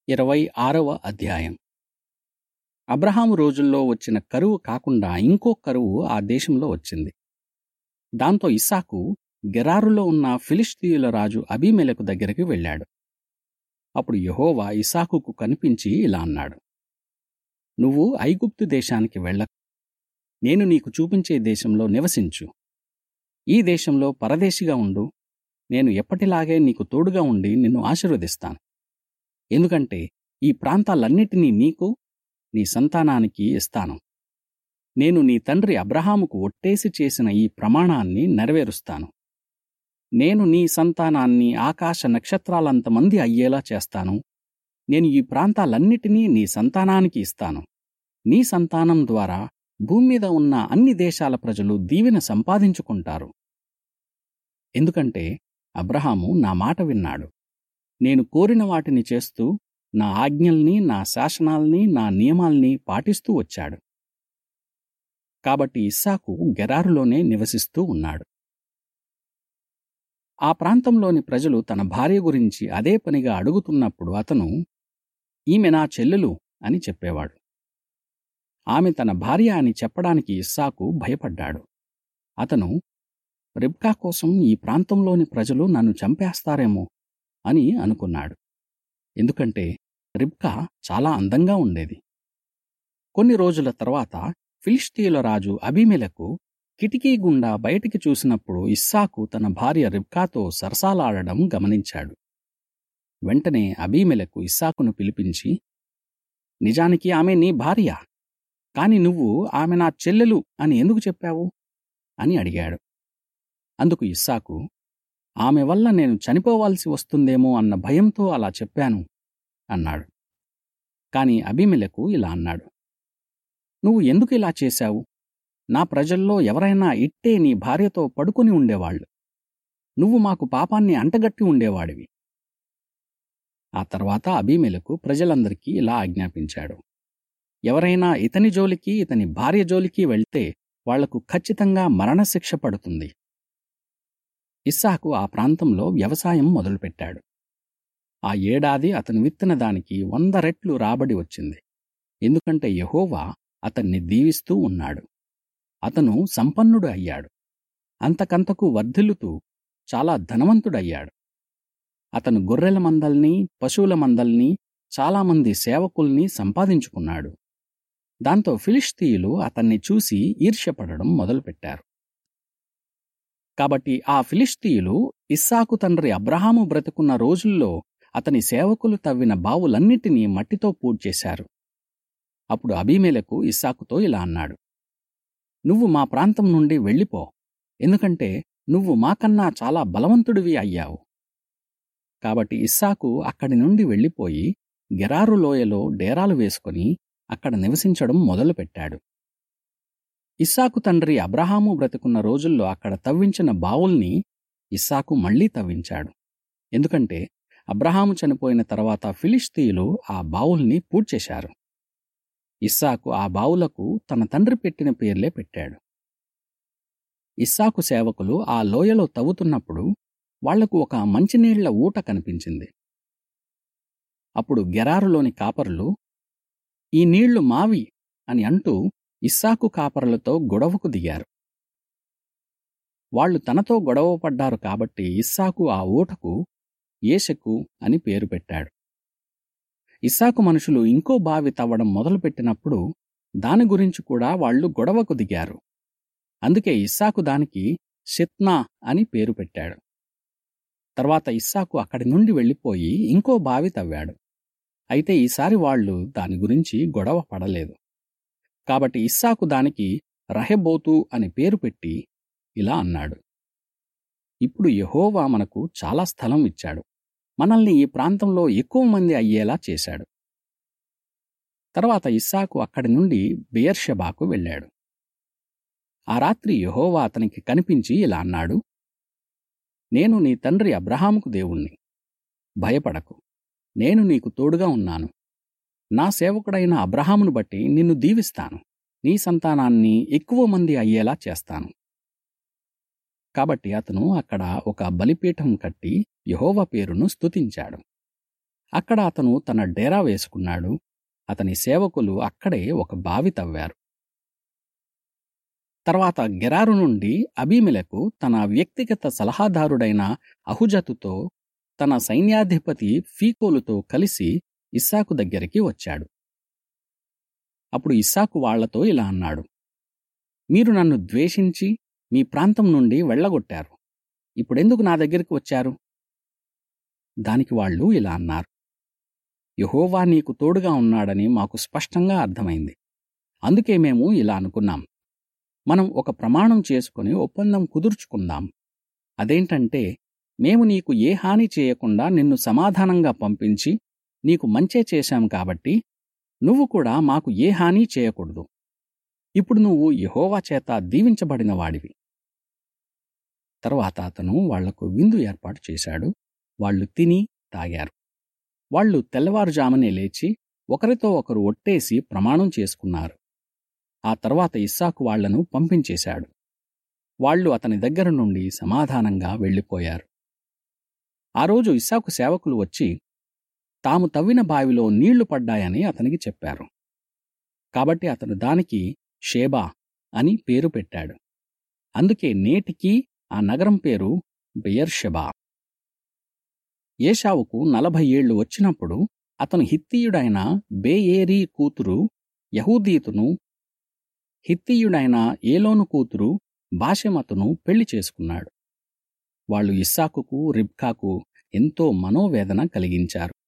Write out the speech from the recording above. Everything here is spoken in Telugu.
ఇరవై ఆరవ అధ్యాయం అబ్రహాము రోజుల్లో వచ్చిన కరువు కాకుండా ఇంకో కరువు ఆ దేశంలో వచ్చింది దాంతో ఇస్సాకు గెరారులో ఉన్న ఫిలిష్తీయుల రాజు అబీమెలకు దగ్గరికి వెళ్ళాడు అప్పుడు యెహోవా ఇసాకుకు కనిపించి ఇలా అన్నాడు నువ్వు ఐగుప్తు దేశానికి వెళ్ళకు నేను నీకు చూపించే దేశంలో నివసించు ఈ దేశంలో పరదేశిగా ఉండు నేను ఎప్పటిలాగే నీకు తోడుగా ఉండి నిన్ను ఆశీర్వదిస్తాను ఎందుకంటే ఈ ప్రాంతాలన్నిటినీ నీకు నీ సంతానానికి ఇస్తాను నేను నీ తండ్రి అబ్రహాముకు ఒట్టేసి చేసిన ఈ ప్రమాణాన్ని నెరవేరుస్తాను నేను నీ సంతానాన్ని ఆకాశ నక్షత్రాలంతమంది అయ్యేలా చేస్తాను నేను ఈ ప్రాంతాలన్నిటినీ నీ సంతానానికి ఇస్తాను నీ సంతానం ద్వారా భూమి మీద ఉన్న అన్ని దేశాల ప్రజలు దీవెన సంపాదించుకుంటారు ఎందుకంటే అబ్రహాము నా మాట విన్నాడు నేను కోరిన వాటిని చేస్తూ నా ఆజ్ఞల్ని నా శాసనాల్ని నా నియమాల్ని పాటిస్తూ వచ్చాడు కాబట్టి ఇస్సాకు గెరారులోనే నివసిస్తూ ఉన్నాడు ఆ ప్రాంతంలోని ప్రజలు తన భార్య గురించి అదే పనిగా అడుగుతున్నప్పుడు అతను ఈమె నా చెల్లెలు అని చెప్పేవాడు ఆమె తన భార్య అని చెప్పడానికి ఇస్సాకు భయపడ్డాడు అతను రిబ్కా కోసం ఈ ప్రాంతంలోని ప్రజలు నన్ను చంపేస్తారేమో అని అనుకున్నాడు ఎందుకంటే రిబ్కా చాలా అందంగా ఉండేది కొన్ని రోజుల తర్వాత ఫిలిష్తీయుల రాజు అబీమెలకు కిటికీ గుండా బయటికి చూసినప్పుడు ఇస్సాకు తన భార్య రిబ్కాతో సరసాలాడడం గమనించాడు వెంటనే అబీమెలకు ఇస్సాకును పిలిపించి నిజానికి ఆమె నీ భార్య కాని నువ్వు ఆమె నా చెల్లెలు అని ఎందుకు చెప్పావు అని అడిగాడు అందుకు ఇస్సాకు ఆమె వల్ల నేను చనిపోవాల్సి వస్తుందేమో అన్న భయంతో అలా చెప్పాను అన్నాడు కాని అభిమెలకు ఇలా అన్నాడు నువ్వు ఎందుకు ఇలా చేశావు నా ప్రజల్లో ఎవరైనా ఇట్టే నీ భార్యతో పడుకుని ఉండేవాళ్ళు నువ్వు మాకు పాపాన్ని అంటగట్టి ఉండేవాడివి ఆ తర్వాత అభిమెలకు ప్రజలందరికీ ఇలా ఆజ్ఞాపించాడు ఎవరైనా ఇతని జోలికి ఇతని భార్య జోలికి వెళ్తే వాళ్లకు ఖచ్చితంగా మరణశిక్ష పడుతుంది ఇస్సాకు ఆ ప్రాంతంలో వ్యవసాయం మొదలుపెట్టాడు ఆ ఏడాది అతను విత్తిన దానికి వంద రెట్లు రాబడి వచ్చింది ఎందుకంటే యహోవా అతన్ని దీవిస్తూ ఉన్నాడు అతను సంపన్నుడు అయ్యాడు అంతకంతకు వర్ధిల్లుతూ చాలా ధనవంతుడయ్యాడు అతను గొర్రెల మందల్ని పశువుల మందల్ని చాలామంది సేవకుల్ని సంపాదించుకున్నాడు దాంతో ఫిలిష్తీయులు అతన్ని చూసి ఈర్ష్యపడడం మొదలుపెట్టారు కాబట్టి ఆ ఫిలిష్తీయులు ఇస్సాకు తండ్రి అబ్రహాము బ్రతుకున్న రోజుల్లో అతని సేవకులు తవ్విన బావులన్నిటినీ మట్టితో పూడ్చేశారు అప్పుడు అబీమేలకు ఇస్సాకుతో ఇలా అన్నాడు నువ్వు మా ప్రాంతం నుండి వెళ్ళిపో ఎందుకంటే నువ్వు మాకన్నా చాలా బలవంతుడివి అయ్యావు కాబట్టి ఇస్సాకు అక్కడి నుండి వెళ్ళిపోయి గెరారు లోయలో డేరాలు వేసుకుని అక్కడ నివసించడం మొదలుపెట్టాడు ఇస్సాకు తండ్రి అబ్రహాము బ్రతుకున్న రోజుల్లో అక్కడ తవ్వించిన బావుల్ని ఇస్సాకు మళ్లీ తవ్వించాడు ఎందుకంటే అబ్రహాము చనిపోయిన తర్వాత ఫిలిస్తీయులు ఆ బావుల్ని పూడ్చేశారు ఇస్సాకు ఆ బావులకు తన తండ్రి పెట్టిన పేర్లే పెట్టాడు ఇస్సాకు సేవకులు ఆ లోయలో తవ్వుతున్నప్పుడు వాళ్లకు ఒక మంచినీళ్ల ఊట కనిపించింది అప్పుడు గెరారులోని కాపరులు ఈ నీళ్లు మావి అని అంటూ ఇస్సాకు కాపరులతో గొడవకు దిగారు వాళ్లు తనతో గొడవ పడ్డారు కాబట్టి ఇస్సాకు ఆ ఊటకు ఏషకు అని పేరు పెట్టాడు ఇస్సాకు మనుషులు ఇంకో బావి తవ్వడం మొదలుపెట్టినప్పుడు దాని గురించి కూడా వాళ్లు గొడవకు దిగారు అందుకే ఇస్సాకు దానికి షిత్నా అని పేరు పెట్టాడు తర్వాత ఇస్సాకు అక్కడి నుండి వెళ్ళిపోయి ఇంకో బావి తవ్వాడు అయితే ఈసారి వాళ్లు దాని గురించి గొడవ పడలేదు కాబట్టి ఇస్సాకు దానికి రహెబోతు అని పేరు పెట్టి ఇలా అన్నాడు ఇప్పుడు యహోవా మనకు చాలా స్థలం ఇచ్చాడు మనల్ని ఈ ప్రాంతంలో ఎక్కువ మంది అయ్యేలా చేశాడు తర్వాత ఇస్సాకు అక్కడి నుండి బెయర్షబాకు వెళ్ళాడు ఆ రాత్రి యహోవా అతనికి కనిపించి ఇలా అన్నాడు నేను నీ తండ్రి అబ్రహాముకు దేవుణ్ణి భయపడకు నేను నీకు తోడుగా ఉన్నాను నా సేవకుడైన అబ్రహామును బట్టి నిన్ను దీవిస్తాను నీ సంతానాన్ని ఎక్కువ మంది అయ్యేలా చేస్తాను కాబట్టి అతను అక్కడ ఒక బలిపీఠం కట్టి యెహోవా పేరును స్తుతించాడు అక్కడ అతను తన డేరా వేసుకున్నాడు అతని సేవకులు అక్కడే ఒక బావి తవ్వారు తర్వాత గెరారు నుండి అబీమెలకు తన వ్యక్తిగత సలహాదారుడైన అహుజతుతో తన సైన్యాధిపతి ఫీకోలుతో కలిసి ఇస్సాకు దగ్గరికి వచ్చాడు అప్పుడు ఇస్సాకు వాళ్లతో ఇలా అన్నాడు మీరు నన్ను ద్వేషించి మీ ప్రాంతం నుండి వెళ్ళగొట్టారు ఇప్పుడెందుకు నా దగ్గరికి వచ్చారు దానికి వాళ్ళు ఇలా అన్నారు యహోవా నీకు తోడుగా ఉన్నాడని మాకు స్పష్టంగా అర్థమైంది అందుకే మేము ఇలా అనుకున్నాం మనం ఒక ప్రమాణం చేసుకుని ఒప్పందం కుదుర్చుకుందాం అదేంటంటే మేము నీకు ఏ హాని చేయకుండా నిన్ను సమాధానంగా పంపించి నీకు మంచే చేశాం కాబట్టి నువ్వు కూడా మాకు ఏ హాని చేయకూడదు ఇప్పుడు నువ్వు యహోవా చేత దీవించబడిన వాడివి తరువాత అతను వాళ్లకు విందు ఏర్పాటు చేశాడు వాళ్ళు తిని తాగారు వాళ్ళు తెల్లవారుజామునే లేచి ఒకరితో ఒకరు ఒట్టేసి ప్రమాణం చేసుకున్నారు ఆ తర్వాత ఇస్సాకు వాళ్లను పంపించేశాడు వాళ్ళు అతని దగ్గర నుండి సమాధానంగా వెళ్ళిపోయారు ఆ రోజు ఇస్సాకు సేవకులు వచ్చి తాము తవ్విన బావిలో నీళ్లు పడ్డాయని అతనికి చెప్పారు కాబట్టి అతను దానికి షేబా అని పేరు పెట్టాడు అందుకే నేటికీ ఆ నగరం పేరు బెయర్షెబా ఏషావుకు నలభై ఏళ్లు వచ్చినప్పుడు అతను హిత్తీయుడైన బేయేరీ కూతురు యహూదీతును హిత్తీయుడైన ఏలోను కూతురు బాషెమతును పెళ్లి చేసుకున్నాడు వాళ్ళు ఇస్సాకుకు రిబ్కాకు ఎంతో మనోవేదన కలిగించారు